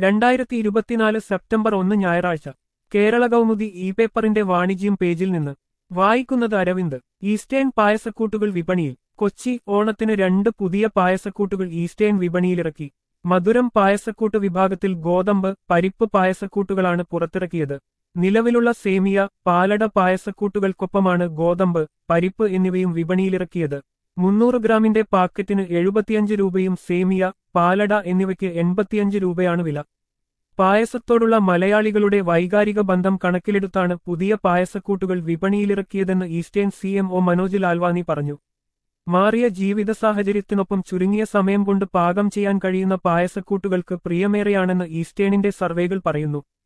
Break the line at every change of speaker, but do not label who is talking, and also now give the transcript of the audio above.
രണ്ടായിരത്തി ഇരുപത്തിനാല് സെപ്റ്റംബർ ഒന്ന് ഞായറാഴ്ച കേരള കൗമുദി ഇ പേപ്പറിന്റെ വാണിജ്യം പേജിൽ നിന്ന് വായിക്കുന്നത് അരവിന്ദ് ഈസ്റ്റേൺ പായസക്കൂട്ടുകൾ വിപണിയിൽ കൊച്ചി ഓണത്തിന് രണ്ട് പുതിയ പായസക്കൂട്ടുകൾ ഈസ്റ്റേൺ വിപണിയിലിറക്കി മധുരം പായസക്കൂട്ട് വിഭാഗത്തിൽ ഗോതമ്പ് പരിപ്പ് പായസക്കൂട്ടുകളാണ് പുറത്തിറക്കിയത് നിലവിലുള്ള സേമിയ പാലട പായസക്കൂട്ടുകൾക്കൊപ്പമാണ് ഗോതമ്പ് പരിപ്പ് എന്നിവയും വിപണിയിലിറക്കിയത് മുന്നൂറ് ഗ്രാമിന്റെ പാക്കറ്റിന് എഴുപത്തിയഞ്ച് രൂപയും സേമിയ പാലട എന്നിവയ്ക്ക് എൺപത്തിയഞ്ച് രൂപയാണ് വില പായസത്തോടുള്ള മലയാളികളുടെ വൈകാരിക ബന്ധം കണക്കിലെടുത്താണ് പുതിയ പായസക്കൂട്ടുകൾ വിപണിയിലിറക്കിയതെന്ന് Eastern C M O Manoj Lalwani പറഞ്ഞു മാറിയ ജീവിത സാഹചര്യത്തിനൊപ്പം ചുരുങ്ങിയ സമയം കൊണ്ട് പാകം ചെയ്യാൻ കഴിയുന്ന പായസക്കൂട്ടുകൾക്ക് പ്രിയമേറെയാണെന്ന് ഈസ്റ്റേണിന്റെ സർവേകൾ പറയുന്നു